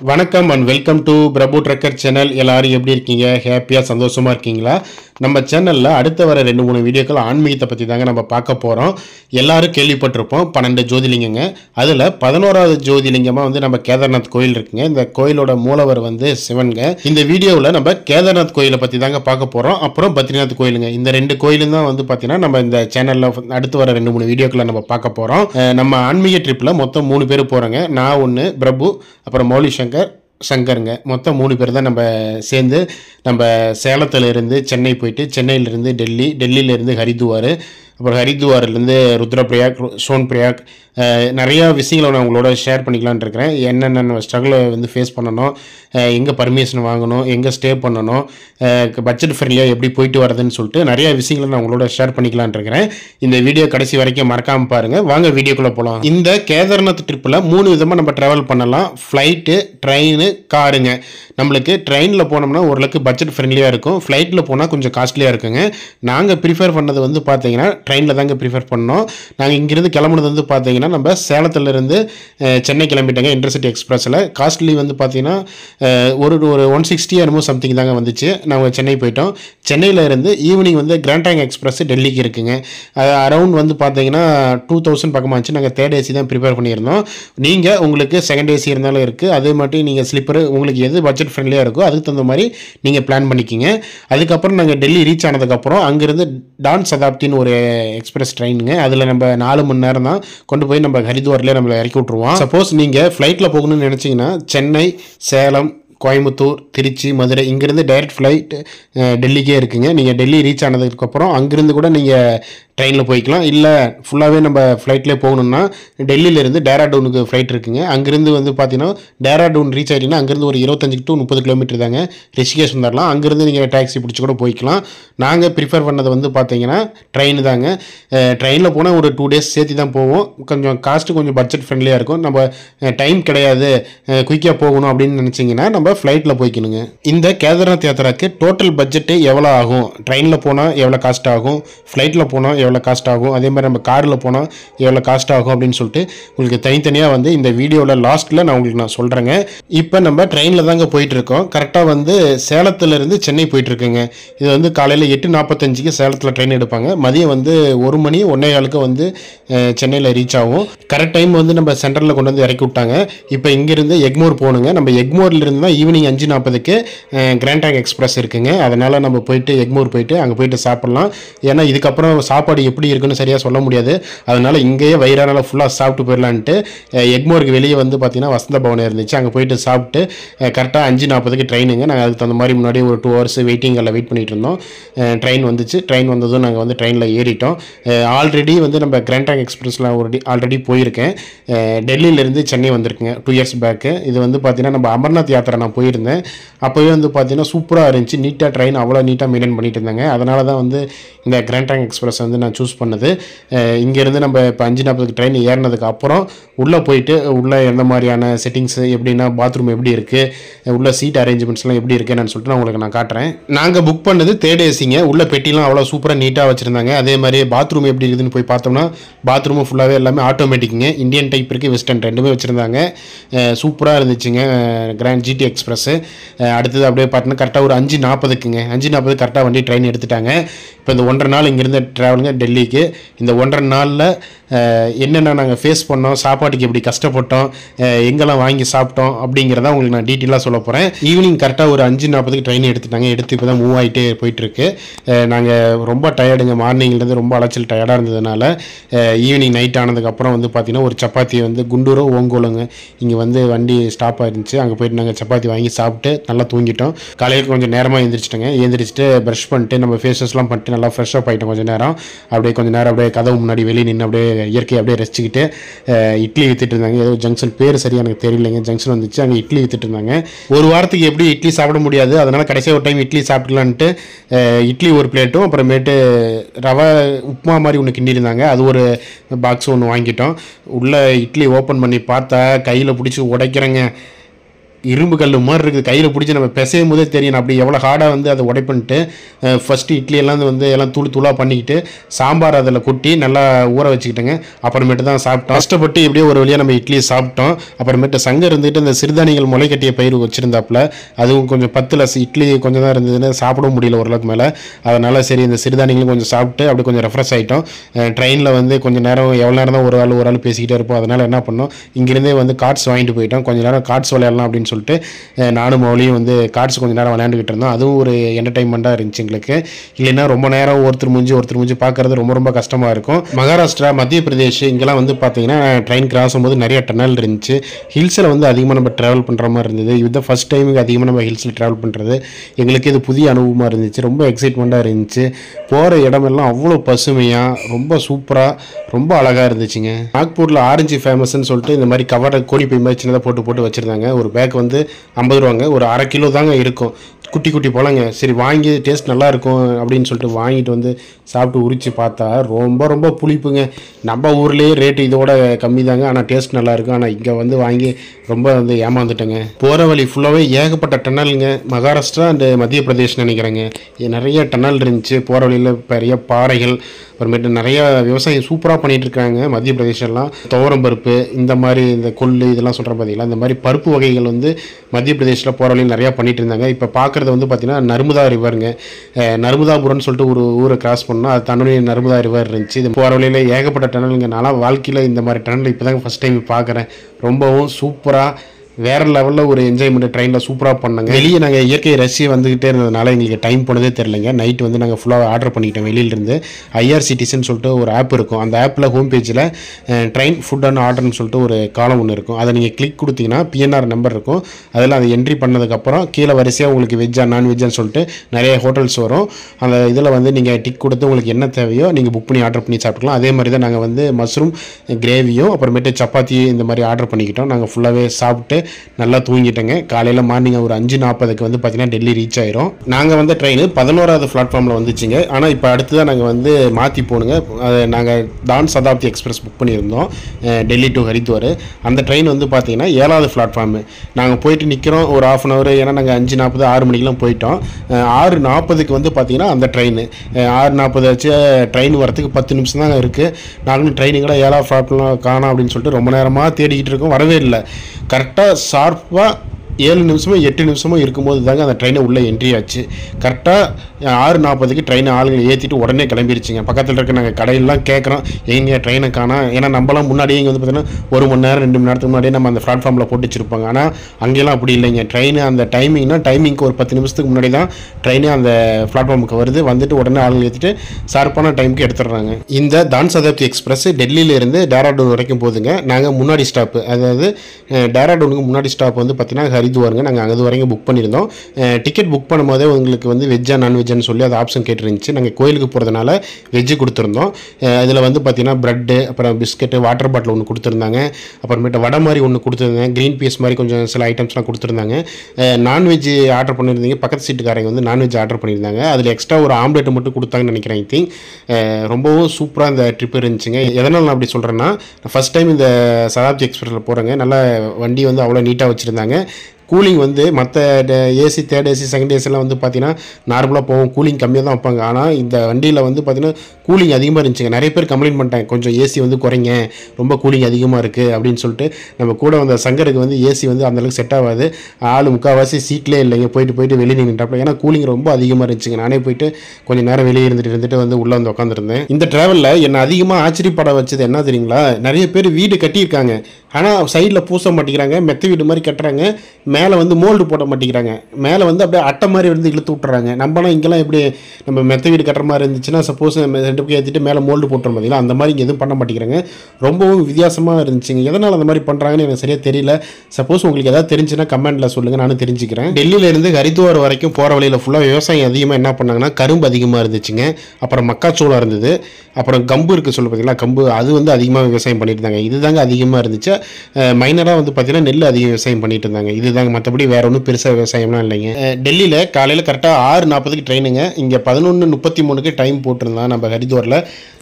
வணக்கம் and welcome to Prabhu trucker channel எல்லாரும் எப்படி இருக்கீங்க ஹாப்பியாக சந்தோஷமாக இருக்கீங்களா நம்ம சேனலில் அடுத்த வர ரெண்டு மூணு வீடியோக்கள் ஆன்மீகத்தை பற்றி தாங்க நம்ம பார்க்க போகிறோம் எல்லாரும் கேள்விப்பட்டிருப்போம் பன்னெண்டு ஜோதிலிங்கங்க அதில் பதினோராவது ஜோதிலிங்கமாக வந்து நம்ம கேதார்நாத் கோயில் இருக்குங்க இந்த கோயிலோட மூலவர் வந்து சிவன்க இந்த வீடியோவில் நம்ம கேதார்நாத் கோயிலை பற்றி தாங்க பார்க்க போகிறோம் அப்புறம் பத்ரிநாத் கோயிலுங்க இந்த ரெண்டு கோயிலும் தான் வந்து பார்த்தீங்கன்னா நம்ம இந்த சேனலில் அடுத்து வர ரெண்டு மூணு வீடியோக்களை நம்ம பார்க்க போகிறோம் நம்ம ஆன்மீக ட்ரிப்பில் மொத்தம் மூணு பேர் போகிறோங்க நான் ஒன்று பிரபு அப்புறம் மௌலி சங்கர் சங்கருங்க மொத்தம் மூணு பேர் தான் நம்ம சேர்ந்து நம்ம சேலத்துல இருந்து சென்னை போயிட்டு சென்னையிலேருந்து டெல்லி டெல்லியிலேருந்து ஹரித்துவார் அப்புறம் ஹரித்துவார்லேருந்து ருத்ரபிரயாக் சோன் பிரயாக் அஹ், நிறையா விஷயங்களை நான் உங்களோட ஷேர் பண்ணிக்கலாம்னு இருக்கிறேன் என்னென்ன ஸ்ட்ரகிளை வந்து ஃபேஸ் பண்ணணும் எங்கே பர்மிஷன் வாங்கணும் எங்கே ஸ்டே பண்ணணும் பட்ஜெட் ஃப்ரெண்ட்லியாக எப்படி போயிட்டு வரதுன்னு சொல்லிட்டு நிறைய விஷயங்களை நான் உங்களோட ஷேர் பண்ணிக்கலாம்னு இருக்கிறேன் இந்த வீடியோ கடைசி வரைக்கும் மறக்காமல் பாருங்கள் வாங்க வீடியோக்குள்ளே போகலாம் இந்த கேதார்நாத் ட்ரிப்பில் மூணு விதமாக நம்ம ட்ராவல் பண்ணலாம் ஃப்ளைட்டு ட்ரெயின் காருங்க நம்மளுக்கு ட்ரெயினில் போனோம்னா ஓரளவுக்கு பட்ஜெட் ஃப்ரெண்ட்லியாக இருக்கும் ஃப்ளைட்டில் போனால் கொஞ்சம் காஸ்ட்லியாக இருக்குங்க நாங்கள் ப்ரிஃபர் பண்ணது வந்து பார்த்தீங்கன்னா ட்ரெயினில் தாங்க ப்ரிஃபர் பண்ணோம் நாங்கள் இங்கேருந்து கிளம்புனது வந்து பார்த்தீங்கன்னா நம்ம சேலத்துலேருந்து சென்னை கிளம்பிட்டோங்க இன்டர்சிட்டி எக்ஸ்பிரஸில் காஸ்ட்லி வந்து பார்த்தீங்கன்னா அஹ், ஒரு ஒரு ஒன் சிக்ஸ்டி என்னமோ சம்திங் தாங்க வந்துச்சு நாங்கள் சென்னை போயிட்டோம் சென்னையில் இருந்து ஈவினிங் வந்து கிராண்டாங் எக்ஸ்பிரஸ் டெல்லிக்கு இருக்குங்க அரௌண்ட் வந்து பார்த்தீங்கன்னா டூ தௌசண்ட் பக்கமாக இருந்துச்சு நாங்கள் தேர்ட் ஏசி தான் ப்ரிப்பேர் பண்ணியிருந்தோம் நீங்கள் உங்களுக்கு செகண்ட் ஏசி இருந்தாலும் இருக்குது அதே மாதிரி நீங்கள் ஸ்லிப்பர் உங்களுக்கு எது பட்ஜெட் ஃப்ரெண்ட்லியாக இருக்கோ அதுக்கு தகுந்த மாதிரி நீங்கள் பிளான் பண்ணிக்கிங்க அதுக்கப்புறம் நாங்கள் டெல்லி ரீச் ஆனதுக்கப்புறம் அங்கேருந்து டான் சதாப்தின்னு ஒரு எக்ஸ்பிரஸ் ட்ரெயினுங்க அதில் நம்ம நாலு மணி நேரம் தான் கொண்டு போய் நம்ம ஹரித்வார்லேயே நம்மளை இறக்கி விட்ருவோம் சப்போஸ் நீங்கள் ஃப்ளைட்டில் போகணும்னு நினச்சிங்கன்னா சென்னை சேலம் கோயம்புத்தூர் திருச்சி மதுரை இங்கேருந்து டைரக்ட் ஃப்ளைட் டெல்லிக்கே இருக்குங்க நீங்கள் டெல்லி ரீச் ஆனதுக்கப்புறம் அங்கேருந்து கூட நீங்கள் ட்ரெயினில் போய்க்கலாம் இல்லை ஃபுல்லாகவே நம்ம ஃப்ளைட்லேயே போகணுன்னா டெல்லியிலேருந்து டேராடூனுக்கு ஃப்ளைட் இருக்குங்க அங்கேருந்து வந்து பார்த்தீங்கன்னா டேராடூன் ரீச் ஆகிட்டீங்கன்னா அங்கேருந்து ஒரு இருபத்தஞ்சு டு முப்பது கிலோமீட்டர் தாங்க ரிஷிகேஷ் வந்துடலாம் அங்கேருந்து நீங்கள் டாக்ஸி பிடிச்சி கூட போய்க்கலாம் நாங்கள் ப்ரிஃபர் பண்ணது வந்து பார்த்தீங்கன்னா ட்ரெயின் தாங்க ட்ரெயினில் போனால் ஒரு டூ டேஸ் சேர்த்து தான் போவோம் கொஞ்சம் காஸ்ட்டு கொஞ்சம் பட்ஜெட் ஃப்ரெண்ட்லியாக இருக்கும் நம்ம டைம் கிடையாது குயிக்காக போகணும் அப்படின்னு நினச்சிங்கன்னா நம்ம ஃப்ளைட்டில் போய்க்கணுங்க இந்த கேதார்நாத் யாத்திராக்கு டோட்டல் பட்ஜெட்டு எவ்வளோ ஆகும் ட்ரெயினில் போனால் எவ்வளோ காஸ்ட் ஆகும் ஃப்ளைட்டில் போனால் எவ்வளோ காஸ்ட் ஆகும் அதே மாதிரி நம்ம காரில் போனால் எவ்வளோ காஸ்ட் ஆகும் அப்படின்னு சொல்லிட்டு உங்களுக்கு தனித்தனியாக வந்து இந்த வீடியோவில் லாஸ்ட்டில் நான் உங்களுக்கு நான் சொல்கிறேங்க இப்போ நம்ம ட்ரெயினில் தாங்க போயிட்டு இருக்கோம் கரெக்டாக வந்து சேலத்துலேருந்து சென்னை போயிட்டு இருக்குங்க இது வந்து காலையில் எட்டு நாற்பத்தஞ்சுக்கு சேலத்தில் ட்ரெயின் எடுப்பாங்க மதியம் வந்து ஒரு மணி ஒன்றே காலுக்கு வந்து அஹ், சென்னையில் ரீச் ஆகும் கரெக்ட் டைம் வந்து நம்ம சென்டரில் கொண்டு வந்து இறக்கி விட்டாங்க இப்போ இங்கேருந்து எக்மோர் போகணுங்க நம்ம எக்மோர்ல இருந்து தான் ஈவினிங் அஞ்சு நாற்பதுக்கு கிராண்டாங் எக்ஸ்பிரஸ் இருக்குங்க அதனால் நம்ம போயிட்டு எக்மோர் போயிட்டு அங்கே போயிட்டு சாப்பிட்லாம் ஏன்னா இதுக்கப்புறம் சாப்பாடு எப்படி இருக்குன்னு சரியாக சொல்ல முடியாது அதனால் இங்கேயே வயிறானால ஃபுல்லாக சாப்பிட்டு போயிடலான்ட்டு அஹ், எக்மோருக்கு வெளியே வந்து பார்த்தீங்கன்னா வசந்த பவன் இருந்துச்சு அங்கே போயிட்டு சாப்பிட்டு கரெக்டாக அஞ்சு நாற்பதுக்கு ட்ரெயினுங்க நாங்கள் அதுக்கு தகுந்த மாதிரி முன்னாடி ஒரு டூ ஹவர்ஸ் வெயிட்டிங்கில் வெயிட் பண்ணிட்டு இருந்தோம் ட்ரெயின் வந்துச்சு ட்ரெயின் வந்ததும் நாங்கள் வந்து ட்ரெயினில் ஏறிட்டோம் ஆல்ரெடி வந்து நம்ம கிராண்டாங் எக்ஸ்பிரஸில் ஒரு ஆல்ரெடி போயிருக்கேன் அஹ், டெல்லியிலேருந்து சென்னை வந்திருக்குங்க டூ இயர்ஸ் பேக்கு இது வந்து பார்த்தீங்கன்னா நம்ம அமர்நாத் யாத்திரை நான் போயிருந்தேன் அப்போவே வந்து பார்த்தீங்கன்னா சூப்பராக இருந்துச்சு நீட்டாக ட்ரெயின் அவ்வளோ நீட்டாக மெயின்டைன் பண்ணிட்டு இருந்தாங்க அதனால தான் வந்து இந்த கிராண்டாங் எக்ஸ்பிரஸ் வந்து நான் சூஸ் பண்ணது அஹ், இங்கேருந்து நம்ம இப்போ அஞ்சு நாற்பதுக்கு ட்ரெயின் ஏறினதுக்கு அப்புறம் உள்ளே போயிட்டு உள்ளே எந்த மாதிரியான செட்டிங்ஸ் எப்படின்னா பாத்ரூம் எப்படி இருக்குது உள்ள சீட் அரேஞ்ச்மெண்ட்ஸ்லாம் எப்படி இருக்குன்னு சொல்லிட்டு நான் உங்களுக்கு நான் காட்டுறேன் நாங்கள் புக் பண்ணது தேர்ட் ஏசிங்க உள்ள பெட்டிலாம் அவ்வளோ சூப்பராக நீட்டாக வச்சுருந்தாங்க அதே மாதிரி பாத்ரூம் எப்படி இருக்குதுன்னு போய் பார்த்தோம்னா பாத்ரூமும் ஃபுல்லாகவே எல்லாமே ஆட்டோமேட்டிக்குங்க இந்தியன் டைப் இருக்குது வெஸ்டர்ன் ரெண்டுமே வச்சுருந்தாங்க சூப்பராக இருந்துச்சுங்க கிராண்ட் ஜிடி எக்ஸ்பிரஸ்ஸு அடுத்தது அப்படியே பார்த்தீங்கன்னா கரெக்டாக ஒரு அஞ்சு நாற்பதுக்குங்க அஞ்சு நாற்பது கரெக்டாக வண்டி ட்ரெயின் எடுத்துட்டாங்க இப்போ இந்த ஒன்றரை நாள் இங்கேருந்து ட்ராவலுங்க டெல்லிக்கு இந்த ஒன்றரை நாளில் என்னென்ன நாங்கள் ஃபேஸ் பண்ணோம் சாப்பாட்டுக்கு எப்படி கஷ்டப்பட்டோம் அஹ், எங்கெல்லாம் வாங்கி சாப்பிட்டோம் அப்படிங்கிறத உங்களுக்கு நான் டீட்டெயிலாக சொல்ல போகிறேன் ஈவினிங் கரெக்டாக ஒரு அஞ்சு நாற்பதுக்கு ட்ரெயின் எடுத்துட்டாங்க எடுத்து இப்போ தான் மூவ் ஆகிட்டே போயிட்டுருக்கு நாங்கள் ரொம்ப டயர்டுங்க மார்னிங்லேருந்து ரொம்ப அலைச்சல் டயர்டாக இருந்ததுனால ஈவினிங் நைட் ஆனதுக்கப்புறம் வந்து பார்த்திங்கன்னா ஒரு சப்பாத்தி வந்து குண்டூரோ ஓங்கோலுங்க இங்கே வந்து வண்டி ஸ்டாப் ஆயிருந்துச்சு அங்கே போயிட்டு நாங்கள் சப்பாத்தி வாங்கி சாப்பிட்டு நல்லா தூங்கிட்டோம் காலையில் கொஞ்சம் நேரமாக எழுந்திரிச்சிட்டோங்க எழுந்திரிச்சிட்டு ப்ரஷ் பண்ணிட்டு நம்ம ஃபேஸஸ்லாம் பண்ணிட்டு நல்லா ஃப்ரெஷ் அப் ஆகிட்டோம் கொஞ்சம் நேரம் அப்படியே கொஞ்சம் நேரம் அப்படியே கதவு முன்னாடி வெளியே நின்று அப்படியே இயற்கையை அப்படியே ரசிச்சுக்கிட்டு அஹ், இட்லி வித்துட்டு இருந்தாங்க ஏதோ ஜங்ஷன் பேர் சரியா எனக்கு தெரியலைங்க ஜங்ஷன் வந்துச்சு அங்கே இட்லி வித்துட்டு இருந்தாங்க ஒரு வாரத்துக்கு எப்படி இட்லி சாப்பிட முடியாது அதனால் கடைசியாக ஒரு டைம் இட்லி சாப்பிடலான்ட்டு அஹ், இட்லி ஒரு பிளேட்டும் அப்புறமேட்டு ரவை உப்புமா மாதிரி ஒன்று கிண்டியிருந்தாங்க அது ஒரு பாக்ஸ் ஒன்று வாங்கிட்டோம் உள்ளே இட்லி ஓப்பன் பண்ணி பார்த்தா கையில் பிடிச்சி உடைக்கிறேங்க இரும்பு கல் மாதிரி இருக்குது கையில் பிடிச்சி நம்ம பிசையும் போதே தெரியும் அப்படி எவ்வளோ ஹார்டாக வந்து அதை உடைப்பண்ணிட்டு ஃபஸ்ட்டு இட்லி எல்லாம் வந்து எல்லாம் தூள் தூளாக பண்ணிக்கிட்டு சாம்பார் அதில் கொட்டி நல்லா ஊற வச்சுக்கிட்டேங்க அப்புறமேட்டு தான் சாப்பிட்டோம் கஷ்டப்பட்டு இப்படியே ஒரு வழியாக நம்ம இட்லி சாப்பிட்டோம் அப்புறமேட்டு சங்கம் இருந்துட்டு இந்த சிறுதானியங்கள் முளை கட்டிய பயிர் வச்சுருந்தாப்புல அதுவும் கொஞ்சம் பத்தில் இட்லி கொஞ்சம் தான் இருந்ததுன்னு சாப்பிட முடியல ஓரளவுக்கு மேலே அதனால் சரி இந்த சிறுதானியங்களும் கொஞ்சம் சாப்பிட்டு அப்படி கொஞ்சம் ரெஃப்ரெஷ் ஆகிட்டோம் ட்ரெயினில் வந்து கொஞ்சம் நேரம் எவ்வளோ நேரம் தான் ஒரு ஆள் ஒரு ஆள் பேசிக்கிட்டே இருப்போம் அதனால் என்ன பண்ணோம் இங்கேருந்தே வந்து கார்ட்ஸ் வாங்கிட்டு போயிட்டோம் கொஞ்சம் நேரம் கார்ட்ஸ் விளையாடலாம் அப்படின்னு சொல்லிட்டு அஹ், நானும் மௌலியும் வந்து கார்ட்ஸ் கொஞ்சம் நேரம் விளையாண்டுக்கிட்டு இருந்தோம் அதுவும் ஒரு என்டர்டைன்மெண்ட்டாக இருந்துச்சு எங்களுக்கு இல்லைன்னா ரொம்ப நேரம் ஒருத்தர் முடிஞ்சு ஒருத்தர் முடிஞ்சு பார்க்கறது ரொம்ப ரொம்ப கஷ்டமாக இருக்கும் மகாராஷ்டிரா மத்திய பிரதேஷ் இங்கெல்லாம் வந்து பார்த்தீங்கன்னா ட்ரெயின் கிராஸ் ஆகும்போது நிறைய டனல் இருந்துச்சு ஹில்ஸில் வந்து அதிகமாக நம்ம ட்ராவல் பண்ணுற மாதிரி இருந்தது இதுதான் ஃபஸ்ட் டைமுக்கு அதிகமாக நம்ம ஹில்ஸில் ட்ராவல் பண்ணுறது எங்களுக்கு இது புதிய அனுபவமாக இருந்துச்சு ரொம்ப எக்ஸைட்மெண்ட்டாக இருந்துச்சு போகிற இடமெல்லாம் அவ்வளோ பசுமையாக ரொம்ப சூப்பராக ரொம்ப அழகாக இருந்துச்சுங்க நாக்பூரில் ஆரஞ்சு ஃபேமஸ்ன்னு சொல்லிட்டு இந்த மாதிரி கவர் கோடி பை மாதிரி சின்னதாக போட்டு போட்டு வச்சுருந்தாங்க ஒரு பேக் வந்து ஐம்பது ரூபாங்க ஒரு அரை கிலோ தாங்க இருக்கும் குட்டி குட்டி பழங்க சரி வாங்கி டேஸ்ட் நல்லா இருக்கும் அப்படின்னு சொல்லிட்டு வாங்கிட்டு வந்து சாப்பிட்டு உரிச்சு பார்த்தா ரொம்ப ரொம்ப புளிப்புங்க நம்ம ஊர்லேயே ரேட்டு இதோட கம்மி தாங்க ஆனால் டேஸ்ட் நல்லா இருக்கும் ஆனால் இங்கே வந்து வாங்கி ரொம்ப வந்து ஏமாந்துட்டேங்க போகிற வழி ஃபுல்லாகவே ஏகப்பட்ட டன்னலுங்க மகாராஷ்டிரா அண்டு மத்திய பிரதேஷ் நினைக்கிறேங்க இது நிறைய டன்னல் இருந்துச்சு போகிற வழியில் பெரிய பாறைகள் அப்புறமேட்டு நிறைய விவசாயம் சூப்பராக பண்ணிட்டு இருக்காங்க மத்திய பிரதேசம்லாம் துவரம் பருப்பு இந்த மாதிரி இந்த கொள்ளு இதெல்லாம் சொல்கிற பார்த்தீங்களா இந்த மாதிரி பருப்பு வகைகள் வந்து மத்திய பிரதேசில் போகிற வழியில் நிறையா பண்ணிட்டு இருந்தாங்க இப்போ பார்க்குறது வந்து பார்த்தீங்கன்னா நர்மதா ரிவருங்க அஹ் நர்மதாபுரம்னு சொல்லிட்டு ஒரு ஊரை கிராஸ் பண்ணோம் அது தன்னுடைய நர்மதா ரிவர் இருந்துச்சு இது போகிற வழியில் ஏகப்பட்ட டனலுங்க நான்லாம் வாழ்க்கையில் இந்த மாதிரி டனல் இப்போ தாங்க ஃபஸ்ட் டைம் பார்க்குறேன் ரொம்பவும் சூப்பராக வேற லெவலில் ஒரு என்ஜாய்மெண்ட் ட்ரெயினில் சூப்பராக பண்ணாங்க வெளியே நாங்கள் இயற்கை ரசி வந்துக்கிட்டே இருந்ததுனால எங்களுக்கு டைம் போனதே தெரிலங்க நைட் வந்து நாங்கள் ஃபுல்லாக ஆர்டர் பண்ணிக்கிட்டோம் வெளியிலேருந்து ஐஆர்சிடிசின்னு சொல்லிட்டு ஒரு ஆப் இருக்கும் அந்த ஆப்பில் ஹோம் பேஜில் ட்ரெயின் ஃபுட் அண்ட் ஆர்டர்னு சொல்லிட்டு ஒரு காலம் ஒன்று இருக்கும் அதை நீங்கள் கிளிக் கொடுத்தீங்கன்னா பிஎன்ஆர் நம்பர் இருக்கும் அதில் அதை என்ட்ரி பண்ணதுக்கப்புறம் கீழே வரிசையாக உங்களுக்கு வெஜ்ஜா நான்வெஜ்ஜான்னு சொல்லிட்டு நிறைய ஹோட்டல்ஸ் வரும் அந்த இதில் வந்து நீங்கள் டிக் கொடுத்து உங்களுக்கு என்ன தேவையோ நீங்கள் புக் பண்ணி ஆர்டர் பண்ணி சாப்பிட்டுக்கலாம் அதே மாதிரி தான் நாங்கள் வந்து மஷ்ரூம் கிரேவியும் அப்புறமேட்டு சப்பாத்தி இந்த மாதிரி ஆர்டர் பண்ணிக்கிட்டோம் நாங்கள் ஃபுல்லாகவே சாப்பிட்டு நல்லா தூங்கிட்டோங்க காலையில் மார்னிங் ஒரு அஞ்சு நாற்பதுக்கு வந்து பார்த்தீங்கன்னா டெல்லி ரீச் ஆயிரும் நாங்கள் வந்து ட்ரெயின் பதினோராவது பிளாட்ஃபார்மில் வந்துச்சுங்க ஆனால் இப்போ அடுத்து தான் நாங்கள் வந்து மாற்றி போகணுங்க அது நாங்கள் தான் சதாப்தி எக்ஸ்பிரஸ் புக் பண்ணியிருந்தோம் அஹ் டெல்லி டு ஹரித்வார் அந்த ட்ரெயின் வந்து பார்த்தீங்கன்னா ஏழாவது பிளாட்ஃபார்மு நாங்கள் போயிட்டு நிற்கிறோம் ஒரு ஆஃப் அன் ஹவர் ஏன்னா நாங்கள் அஞ்சு நாற்பது ஆறு மணிக்கெலாம் போயிட்டோம் அஹ் ஆறு நாற்பதுக்கு வந்து பார்த்தீங்கன்னா அந்த ட்ரெயின் ஆறு நாற்பது ஆச்சு ட்ரெயின் வரத்துக்கு பத்து நிமிஷம் தான் இருக்குது நாங்களும் ட்ரெயினுங்கடா ஏழாவது பிளாட்ஃபார்ம் காணோம் அப்படின்னு சொல்லிட்டு ரொம்ப நேரமாக தேடிக்கிட்டு இருக்கோம் வரவே இல்லை கரெக்டாக ஷார்ப்பாக ஏழு நிமிஷமோ எட்டு நிமிஷமோ இருக்கும்போது தாங்க அந்த ட்ரெயினை உள்ளே என்ட்ரி ஆச்சு கரெக்டாக ஆறு நாற்பதுக்கு ட்ரெயினை ஆளுங்களை ஏற்றிட்டு உடனே கிளம்பிருச்சுங்க பக்கத்தில் இருக்க நாங்கள் கடையெல்லாம் கேட்குறோம் எங்க ட்ரெயினை காணா ஏன்னா நம்மளாம் முன்னாடியே இங்கே வந்து பார்த்தீங்கன்னா ஒரு மணி நேரம் ரெண்டு மணி நேரத்துக்கு முன்னாடியே நம்ம அந்த பிளாட்ஃபார்மில் போட்டு வச்சிருப்பாங்க ஆனால் அங்கெல்லாம் அப்படி இல்லைங்க ட்ரெயின் அந்த டைமிங்னா டைமிங்க்கு ஒரு பத்து நிமிஷத்துக்கு முன்னாடி தான் ட்ரெயினே அந்த பிளாட்ஃபார்முக்கு வருது வந்துட்டு உடனே ஆளுங்களை ஏற்றிட்டு ஷார்ப்பான டைமுக்கு எடுத்துடுறாங்க இந்த தான் சதாப்தி எக்ஸ்பிரஸ் டெல்லியிலேருந்து டேராடூன் வரைக்கும் போகுதுங்க நாங்கள் முன்னாடி ஸ்டாப்பு அதாவது அஹ், டேராடூனுக்கு முன்னாடி ஸ்டாப் வந்து பார்த்தீங்கன்னா ஹரித்வாருங்க நாங்கள் அங்கே வரைக்கும் புக் பண்ணியிருந்தோம் டிக்கெட் புக் பண்ணும்போதே உங்களுக்கு வந்து வெஜ்ஜா நான்வெஜ்ஜான்னு சொல்லி அது ஆப்ஷன் கேட்டுருந்துச்சு நாங்கள் கோயிலுக்கு போகிறதுனால வெஜ்ஜு கொடுத்துருந்தோம் இதில் வந்து பார்த்தீங்கன்னா ப்ரெட்டு அப்புறம் பிஸ்கெட்டு வாட்டர் பாட்டில் ஒன்று கொடுத்துருந்தாங்க அப்புறமேட்டு வடை மாதிரி ஒன்று கொடுத்துருந்தாங்க க்ரீன் பீஸ் மாதிரி கொஞ்சம் சில ஐட்டம்ஸ்லாம் கொடுத்துருந்தாங்க நான்வெஜ் ஆர்டர் பண்ணியிருந்தீங்க பக்கத்து சீட்டுக்காரங்க வந்து நான்வெஜ் ஆர்டர் பண்ணியிருந்தாங்க அதில் எக்ஸ்ட்ரா ஒரு ஆம்லெட் மட்டும் கொடுத்தாங்கன்னு நினைக்கிறேன் ஐ திங்க் ரொம்பவும் சூப்பராக இந்த ட்ரிப் இருந்துச்சுங்க எதனால் நான் அப்படி சொல்கிறேன்னா ஃபஸ்ட் டைம் இந்த சதாப்தி எக்ஸ்பிரஸில் போகிறேங்க நல்லா வண்டி வந்து அவ்வளோ நீட்டாக வச்சுருந்தாங்க கூலிங் வந்து மற்ற ஏசி தேர்ட் ஏசி செகண்ட் ஏசிலாம் வந்து பார்த்தீங்கன்னா நார்மலாக போகும் கூலிங் கம்மியாக தான் வைப்பாங்க ஆனால் இந்த வண்டியில் வந்து பார்த்தீங்கன்னா கூலிங் அதிகமாக இருந்துச்சுங்க நிறைய பேர் கம்ப்ளைண்ட் பண்ணிட்டாங்க கொஞ்சம் ஏசி வந்து குறைங்க ரொம்ப கூலிங் அதிகமாக இருக்குது அப்படின்னு சொல்லிட்டு நம்ம கூட வந்த சங்கருக்கு வந்து ஏசி வந்து அந்தளவுக்கு செட் ஆகாது ஆள் முக்கால்வாசி சீட்லேயே இல்லைங்க போயிட்டு போயிட்டு வெளியே நின்றுட்டாப்ல ஏன்னா கூலிங் ரொம்ப அதிகமாக இருந்துச்சுங்க நானே போயிட்டு கொஞ்சம் நேரம் வெளியே இருந்துட்டு இருந்துட்டு வந்து உள்ளே வந்து உட்காந்துருந்தேன் இந்த ட்ராவலில் என்னை அதிகமாக ஆச்சரியப்பட வச்சது என்ன தெரியுங்களா நிறைய பேர் வீடு கட்டியிருக்காங்க ஆனால் சைடில் பூச மாட்டேங்கிறாங்க மெத்த வீடு மாதிரி கட்டுறாங்க மேலே வந்து மோல்டு போட மாட்டேங்கிறாங்க மேலே வந்து அப்படியே அட்டை மாதிரி வந்து இழுத்து விட்டுறாங்க நம்மலாம் இங்கெல்லாம் எப்படி நம்ம மெத்த வீடு கட்டுற மாதிரி இருந்துச்சுன்னா சப்போஸ் ரெண்டு பக்கம் ஏற்றிட்டு மேலே மோல்டு போட்டுற பார்த்தீங்களா அந்த மாதிரி இங்கே எதுவும் பண்ண மாட்டேங்கிறாங்க ரொம்பவும் வித்தியாசமாக இருந்துச்சுங்க எதனால் அந்த மாதிரி பண்ணுறாங்கன்னு எனக்கு சரியாக தெரியல சப்போஸ் உங்களுக்கு ஏதாவது தெரிஞ்சுன்னா கமெண்ட்டில் சொல்லுங்கள் நானும் தெரிஞ்சுக்கிறேன் டெல்லியிலேருந்து ஹரித்வார் வரைக்கும் போகிற வழியில் ஃபுல்லாக விவசாயம் அதிகமாக என்ன பண்ணாங்கன்னா கரும்பு அதிகமாக இருந்துச்சுங்க அப்புறம் மக்காச்சோளம் இருந்தது அப்புறம் கம்பு இருக்குது சொல்ல பார்த்தீங்களா கம்பு அது வந்து அதிகமாக விவசாயம் பண்ணிட்டு இருந்தாங்க இதுதாங்க அதிகமாக இருந்துச்சு மைனராக வந்து பார்த்தீங்கன்னா நெல் அதிகம் விவசாயம் பண்ணிட்டு இருந்தாங்க இதுதாங்க மற்றபடி வேற ஒன்றும் பெருசாக விவசாயம்லாம் இல்லைங்க அஹ் டெல்லியில் காலையில் கரெக்டாக ஆறு நாற்பதுக்கு ட்ரெயினுங்க இங்கே பதினொன்று முப்பத்தி மூணுக்கு டைம் போட்டிருந்தான் நம்ம ஹரித்வாரில்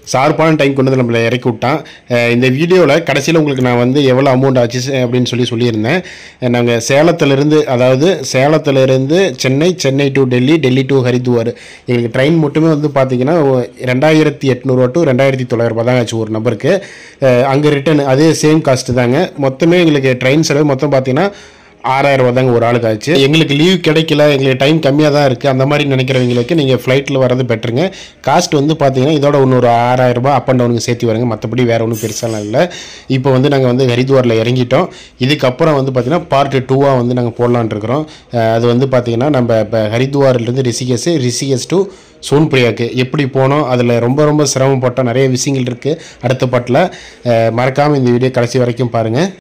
ஷார்ப்பான டைம் கொண்டு வந்து நம்மளை இறக்கி விட்டான் அஹ் இந்த வீடியோவில் கடைசியில் உங்களுக்கு நான் வந்து எவ்வளோ அமௌண்ட் ஆச்சு அப்படின்னு சொல்லி சொல்லியிருந்தேன் நாங்கள் சேலத்திலிருந்து அதாவது சேலத்திலிருந்து சென்னை சென்னை டு டெல்லி டெல்லி டு ஹரித்வார் எங்களுக்கு ட்ரெயின் மட்டுமே வந்து பார்த்தீங்கன்னா ரெண்டாயிரத்தி எட்நூறுவா டு ரெண்டாயிரத்தி தொள்ளாயிரரூபா தான் ஆச்சு ஒரு நபருக்கு அங்கே ரிட்டர்ன் அதே சேம் காஸ்ட்டு தாங்க மொத்தமே எங்களுக்கு ட்ரெயின் செலவு மொத்தம் பார்த்தீங்கன்னா ஆறாயிரம் ரூபா தாங்க ஒரு ஆளுக்கு ஆச்சு எங்களுக்கு லீவ் கிடைக்கல எங்களுக்கு டைம் கம்மியாக தான் இருக்குது அந்த மாதிரி நினைக்கிறவங்களுக்கு நீங்கள் ஃப்ளைட்டில் வரது பெட்டருங்க காஸ்ட் வந்து பார்த்தீங்கன்னா இதோட இன்னொரு ஆறாயிரம் ரூபாய் அப் அண்ட் டவுனுக்கு சேர்த்து வருங்க மற்றபடி வேறு ஒன்றும் பெருசாலாம் இல்லை இப்போ வந்து நாங்கள் வந்து ஹரித்வாரில் இறங்கிட்டோம் இதுக்கப்புறம் வந்து பார்த்தீங்கன்னா பார்ட் டூவாக வந்து நாங்கள் போடலான்னு இருக்கிறோம் அஹ் அது வந்து பார்த்தீங்கன்னா நம்ம இப்போ ஹரித்வார்லேருந்து ரிஷிகேஷ் ரிஷிகேஷ் டு சோன்பிரியாக்கு எப்படி போனோம் அதில் ரொம்ப ரொம்ப சிரமப்பட்ட நிறைய விஷயங்கள் இருக்குது அடுத்த பாட்டில் மறக்காமல் இந்த வீடியோ கடைசி வரைக்கும் பாருங்கள்